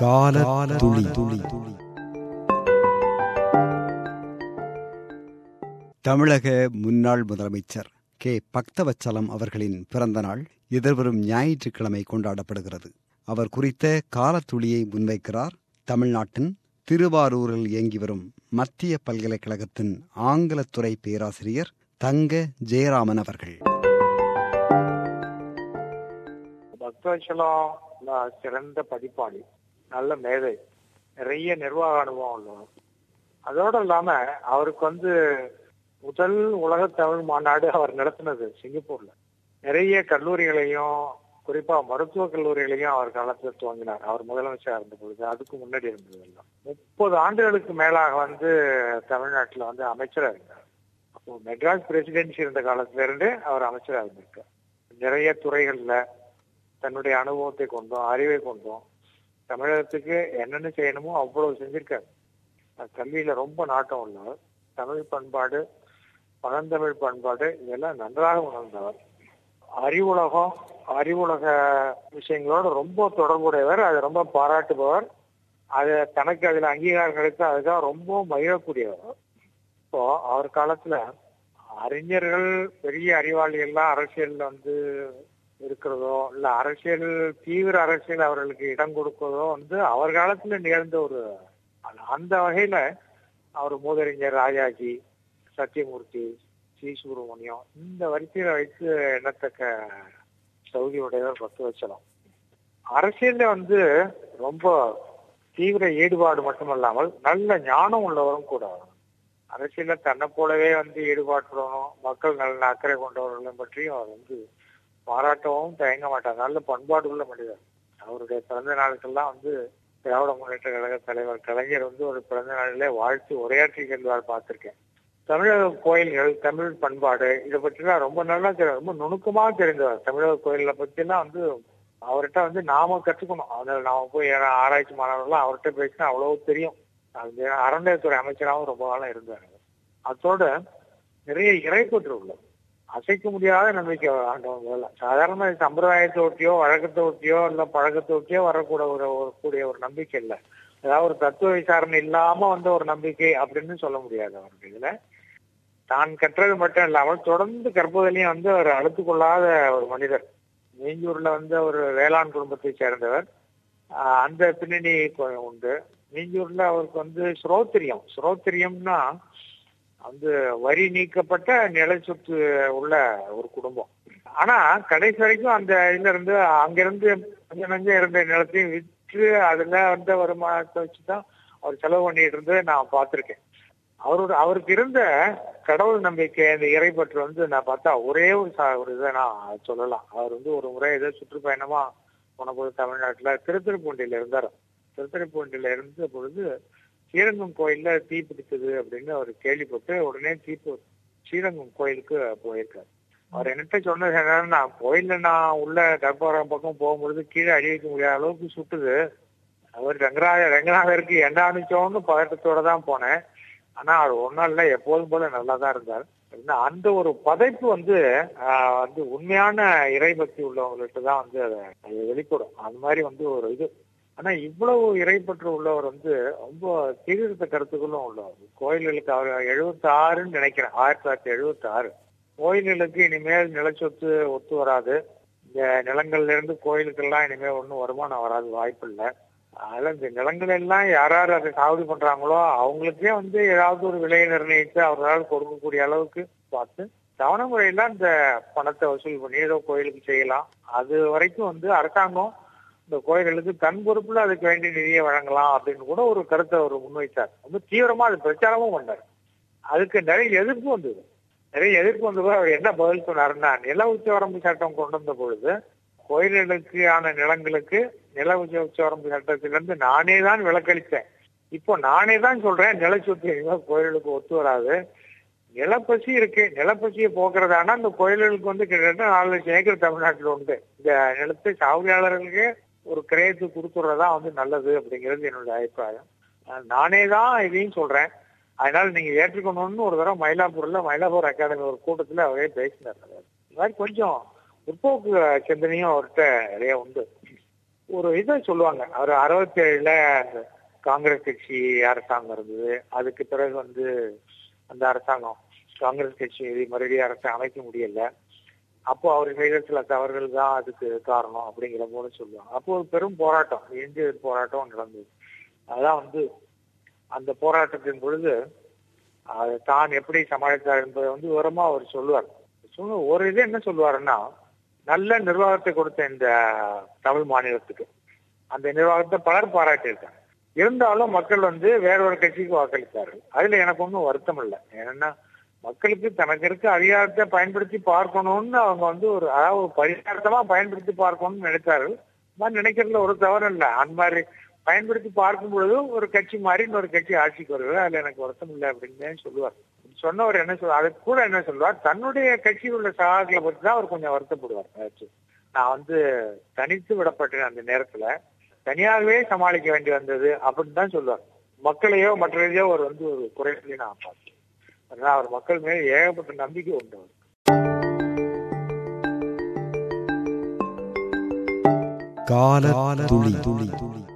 கால துளி துளி தமிழக முன்னாள் முதலமைச்சர் கே பக்தவச்சலம் அவர்களின் பிறந்த நாள் எதிர்வரும் ஞாயிற்றுக்கிழமை கொண்டாடப்படுகிறது அவர் குறித்த காலத்துளியை முன்வைக்கிறார் தமிழ்நாட்டின் திருவாரூரில் இயங்கி வரும் மத்திய பல்கலைக்கழகத்தின் ஆங்கிலத்துறை பேராசிரியர் தங்க ஜெயராமன் அவர்கள் பக்தவச்சலம் நான் சிறந்த படிப்பாளி நல்ல மேதை நிறைய நிர்வாக அனுபவம் உள்ளவர் அதோட இல்லாம அவருக்கு வந்து முதல் உலக தமிழ் மாநாடு அவர் நடத்தினது சிங்கப்பூர்ல நிறைய கல்லூரிகளையும் குறிப்பா மருத்துவ கல்லூரிகளையும் அவர் காலத்தில் துவங்கினார் அவர் முதலமைச்சர் இருந்த பொழுது அதுக்கு முன்னாடி இருந்தது எல்லாம் முப்பது ஆண்டுகளுக்கு மேலாக வந்து தமிழ்நாட்டுல வந்து அமைச்சராக இருந்தார் அப்போ மெட்ராஸ் பிரசிடென்சி இருந்த காலத்துல இருந்து அவர் அமைச்சராக இருந்திருக்கார் நிறைய துறைகள்ல தன்னுடைய அனுபவத்தை கொண்டும் அறிவை கொண்டும் தமிழகத்துக்கு என்னென்ன செய்யணுமோ அவ்வளவு செஞ்சிருக்காரு கல்வியில ரொம்ப நாட்டம் உள்ளவர் தமிழ் பண்பாடு பழந்தமிழ் பண்பாடு இதெல்லாம் நன்றாக உணர்ந்தவர் அறிவுலகம் அறிவுலக விஷயங்களோட ரொம்ப தொடர்புடையவர் அதை ரொம்ப பாராட்டுபவர் அது தனக்கு அதுல அங்கீகாரம் கிடைத்து அதுக்காக ரொம்ப மகிழக்கூடியவர் இப்போ அவர் காலத்துல அறிஞர்கள் பெரிய அறிவாளிகள்லாம் அரசியல்ல வந்து இருக்கிறதோ இல்ல அரசியல் தீவிர அரசியல் அவர்களுக்கு இடம் கொடுப்பதோ வந்து அவர் காலத்துல நிகழ்ந்த ஒரு அந்த வகையில அவர் மூதறிஞர் ராஜாஜி சத்தியமூர்த்தி சி சுப்பிரமணியம் இந்த வரிசையில வைத்து எண்ணத்தக்க சௌதியுடையவர் பத்து வச்சலாம் அரசியல்ல வந்து ரொம்ப தீவிர ஈடுபாடு மட்டுமல்லாமல் நல்ல ஞானம் உள்ளவரும் கூட அரசியல தன்னை போலவே வந்து ஈடுபாட்டுடணும் மக்கள் நல்ல அக்கறை கொண்டவர்களும் பற்றியும் அவர் வந்து பாராட்டவும் தயங்க மாட்டார் நல்ல பண்பாடு உள்ள மனிதர் அவருடைய பிறந்த நாளுக்கெல்லாம் வந்து திராவிட முன்னேற்ற கழக தலைவர் கலைஞர் வந்து ஒரு பிறந்த நாளிலே வாழ்த்து உரையாற்றி செல்வார் பார்த்திருக்கேன் தமிழக கோயில்கள் தமிழ் பண்பாடு இதை பற்றிலாம் ரொம்ப நல்லா தெரியும் ரொம்ப நுணுக்கமாக தெரிந்தவர் தமிழக கோயில்களை பற்றிலாம் வந்து அவர்கிட்ட வந்து நாம கற்றுக்கணும் அதில் நாம போய் ஆராய்ச்சி மாணவர்கள்லாம் அவர்கிட்ட பேசினா அவ்வளவு தெரியும் அது அறநிலையத்துறை அமைச்சராகவும் ரொம்ப காலம் இருந்தார் அதோட நிறைய இறைப்பற்று உள்ளது அசைக்க முடியாத நம்பிக்கை ஆண்டவங்க சாதாரண சம்பிரதாயத்தை ஒட்டியோ வழக்கத்தை ஒட்டியோ இல்ல பழக்கத்தை ஒட்டியோ வரக்கூட ஒரு கூடிய ஒரு நம்பிக்கை இல்லை ஏதாவது ஒரு தத்துவ விசாரணை இல்லாம வந்த ஒரு நம்பிக்கை அப்படின்னு சொல்ல முடியாது அவருக்கு இதுல தான் கற்றது மட்டும் இல்லாமல் தொடர்ந்து கற்பதிலையும் வந்து அவர் அழுத்து கொள்ளாத ஒரு மனிதர் மீஞ்சூர்ல வந்து ஒரு வேளாண் குடும்பத்தை சேர்ந்தவர் அந்த பின்னணி உண்டு மீஞ்சூர்ல அவருக்கு வந்து ஸ்ரோத்திரியம் ஸ்ரோத்திரியம்னா வந்து வரி நீக்கப்பட்ட நில சொத்து உள்ள ஒரு குடும்பம் ஆனா கடைசி வரைக்கும் அந்த இதுல இருந்து அங்கிருந்து கொஞ்சம் நஞ்சம் இருந்த நிலத்தையும் விற்று அதுல வந்த வருமானத்தை வச்சுதான் அவர் செலவு பண்ணிட்டு இருந்ததை நான் பார்த்திருக்கேன் அவரோட அவருக்கு இருந்த கடவுள் நம்பிக்கை அந்த இறைப்பற்று வந்து நான் பார்த்தா ஒரே ஒரு ஒரு இதை நான் சொல்லலாம் அவர் வந்து ஒரு முறை ஏதோ சுற்றுப்பயணமா போன போது தமிழ்நாட்டுல திருத்துறைப்பூண்டியில இருந்தார் திருத்துறைப்பூண்டியில இருந்த பொழுது ஸ்ரீரங்கம் கோயில்ல தீ பிடிச்சது அப்படின்னு அவர் கேள்விப்பட்டு உடனே தீப்பு ஸ்ரீரங்கம் கோயிலுக்கு போயிருக்காரு அவர் என்கிட்ட சொன்னது என்னன்னா கோயில்ல நான் உள்ள கர்ப்பவரம் பக்கம் போகும்பொழுது கீழே அடி வைக்க முடியாத அளவுக்கு சுட்டுது அவர் ரங்கராஜ ரங்கநாதருக்கு என்ன அனுப்பிச்சோன்னு பதட்டத்தோட தான் போனேன் ஆனா அவர் ஒன்னும் இல்லை எப்போதும் போல நல்லா தான் இருந்தார் அந்த ஒரு பதைப்பு வந்து வந்து உண்மையான இறைபக்தி உள்ளவங்கள்ட்ட தான் வந்து அதை வெளிப்படும் அந்த மாதிரி வந்து ஒரு இது ஆனா இவ்வளவு இறைப்பற்று உள்ளவர் வந்து ரொம்ப தீவிரத்த கருத்துக்களும் உள்ளவர் கோயில்களுக்கு அவர் எழுபத்தி ஆறுன்னு நினைக்கிறேன் ஆயிரத்தி தொள்ளாயிரத்தி எழுபத்தி ஆறு கோயில்களுக்கு இனிமேல் நிலச்சொத்து ஒத்து வராது இந்த நிலங்கள்ல இருந்து கோயிலுக்கெல்லாம் இனிமேல் ஒன்றும் வருமானம் வராது வாய்ப்பு இல்லை அதனால இந்த நிலங்கள் எல்லாம் யார் யார் அதை சாகுபடி பண்றாங்களோ அவங்களுக்கே வந்து ஏதாவது ஒரு விலையை நிர்ணயித்து அவர்களால் கொடுக்கக்கூடிய அளவுக்கு பார்த்து தவணை முறையில இந்த பணத்தை வசூல் பண்ணி ஏதோ கோயிலுக்கு செய்யலாம் அது வரைக்கும் வந்து அரசாங்கம் இந்த கோயில்களுக்கு தன் பொறுப்புல அதுக்கு வேண்டிய நிதியை வழங்கலாம் அப்படின்னு கூட ஒரு கருத்தை அவர் முன்வைத்தார் ரொம்ப தீவிரமா அது பிரச்சாரமும் பண்ணார் அதுக்கு நிறைய எதிர்ப்பு வந்தது நிறைய எதிர்ப்பு வந்தபோது அவர் என்ன பதில் சொன்னாருன்னா நில உச்சவரம்பு சட்டம் கொண்டு வந்த பொழுது கோயில்களுக்கு ஆன நிலங்களுக்கு நில உச்சவரம்பு சட்டத்திலிருந்து நானே தான் விலக்களித்தேன் இப்போ நானே தான் சொல்றேன் நில சொத்து கோயிலுக்கு ஒத்து வராது நிலப்பசி இருக்கு நிலப்பசியை போக்குறதானா இந்த கோயில்களுக்கு வந்து கிட்டத்தட்ட நாலு லட்சம் ஏக்கர் தமிழ்நாட்டில் உண்டு இந்த நிலத்தை சாகுதியாளர்களுக்கு ஒரு கிரயத்து கொடுத்துறதா வந்து நல்லது அப்படிங்கிறது என்னோட அபிப்பிராயம் நானே தான் இதையும் சொல்றேன் அதனால நீங்க ஏற்றுக்கணும்னு ஒரு தடவை மயிலாப்பூர்ல மயிலாப்பூர் அகாடமி ஒரு கூட்டத்துல அவரே பேசினார் இந்த மாதிரி கொஞ்சம் முற்போக்கு சிந்தனையும் அவர்கிட்ட நிறைய உண்டு ஒரு இதை சொல்லுவாங்க அவர் அறுபத்தி ஏழுல அந்த காங்கிரஸ் கட்சி அரசாங்கம் இருந்தது அதுக்கு பிறகு வந்து அந்த அரசாங்கம் காங்கிரஸ் கட்சி மறுபடியும் அரசை அமைக்க முடியல அப்போ அவர் செய்த சில தவறுகள் தான் அதுக்கு காரணம் அப்படிங்கிற போல சொல்லுவாங்க அப்போ ஒரு பெரும் போராட்டம் இந்திய போராட்டம் நடந்தது அதான் வந்து அந்த போராட்டத்தின் பொழுது அதை தான் எப்படி சமாளித்தார் என்பதை வந்து விவரமா அவர் சொல்லுவார் சொல்ல ஒரு இது என்ன சொல்லுவாருன்னா நல்ல நிர்வாகத்தை கொடுத்த இந்த தமிழ் மாநிலத்துக்கு அந்த நிர்வாகத்தை பலர் பாராட்டியிருக்காங்க இருந்தாலும் மக்கள் வந்து வேற ஒரு கட்சிக்கு வாக்களித்தார்கள் அதுல எனக்கு ஒன்றும் வருத்தம் இல்லை ஏன்னா மக்களுக்கு தனக்கு இருக்க அதிகாரத்தை பயன்படுத்தி பார்க்கணும்னு அவங்க வந்து ஒரு அதாவது பரிகாரத்தமா பயன்படுத்தி பார்க்கணும்னு நினைத்தார்கள் மாதிரி நினைக்கிறதுல ஒரு தவறு இல்லை அந்த மாதிரி பயன்படுத்தி பார்க்கும் பொழுது ஒரு கட்சி மாறி இன்னொரு கட்சி ஆட்சிக்கு வருவது அதுல எனக்கு வருத்தம் இல்லை அப்படின்னு சொல்லுவார் சொன்னவர் என்ன சொல்லுவார் அதுக்கு கூட என்ன சொல்லுவார் தன்னுடைய கட்சியில் உள்ள சகாக்களை பற்றி தான் அவர் கொஞ்சம் வருத்தப்படுவார் நான் வந்து தனித்து விடப்பட்டேன் அந்த நேரத்துல தனியாகவே சமாளிக்க வேண்டி வந்தது அப்படின்னு தான் சொல்லுவார் மக்களையோ மற்றதையோ அவர் வந்து ஒரு குறைகளை நான் பார்த்தேன் அதனால அவர் மக்கள் மேல ஏகப்பட்ட நம்பிக்கை உண்டு அவர் கால துளி துளி துளி